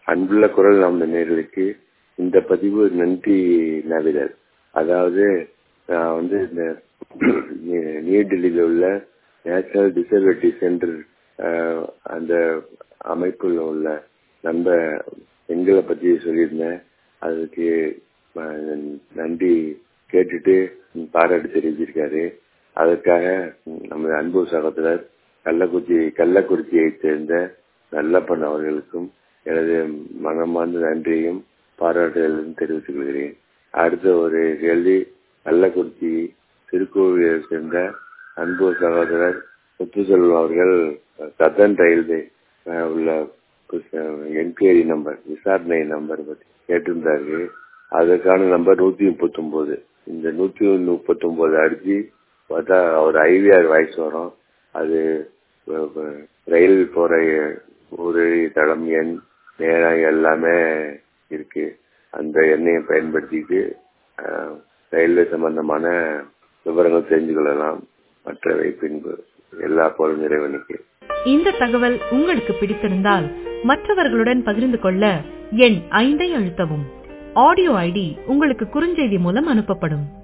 அன்புள்ள குரல் நமது நேர்களுக்கு இந்த பதிவு நன்றி நவிதர் அதாவது நான் வந்து இந்த நியூ டெல்லியில் உள்ள நேஷனல் டிசபிலிட்டி சென்டர் அந்த அமைப்பில் உள்ள நம்ம எங்களை பற்றி சொல்லியிருந்தேன் அதுக்கு நன்றி கேட்டுட்டு பாராட்டு தெரிவிச்சிருக்காரு அதற்காக நமது அன்பு சகோதரர் கள்ளக்குறிச்சி கள்ளக்குறிச்சியைச் சேர்ந்த நல்லப்பன் அவர்களுக்கும் எனது மனமார்ந்த நன்றியையும் பாராட்டுதலும் தெரிவித்துக் கொள்கிறேன் அடுத்த ஒரு கேள்வி கள்ளக்குறிச்சி திருக்கோவிலை சேர்ந்த அன்பு சகோதரர் முத்துசெல்வம் அவர்கள் சதன் ரயில்வே உள்ள என்கொயரி நம்பர் விசாரணை நம்பர் பற்றி கேட்டிருந்தார்கள் அதற்கான நம்பர் நூத்தி முப்பத்தி ஒன்பது இந்த நூத்தி முப்பத்தி ஒன்பது அடிச்சு பார்த்தா ஒரு ஐவிஆர் வாய்ஸ் வரும் அது ரயில் போற ஊரு தளம் எண் நேரம் எல்லாமே இருக்கு அந்த எண்ணெயை பயன்படுத்திட்டு ரயில்வே சம்பந்தமான விவரங்கள் தெரிஞ்சு கொள்ளலாம் மற்றவை பின்பு எல்லா போலும் இறைவனுக்கு இந்த தகவல் உங்களுக்கு பிடித்திருந்தால் மற்றவர்களுடன் பகிர்ந்து கொள்ள எண் ஐந்தை அழுத்தவும் ஆடியோ ஐடி உங்களுக்கு குறுஞ்செய்தி மூலம் அனுப்பப்படும்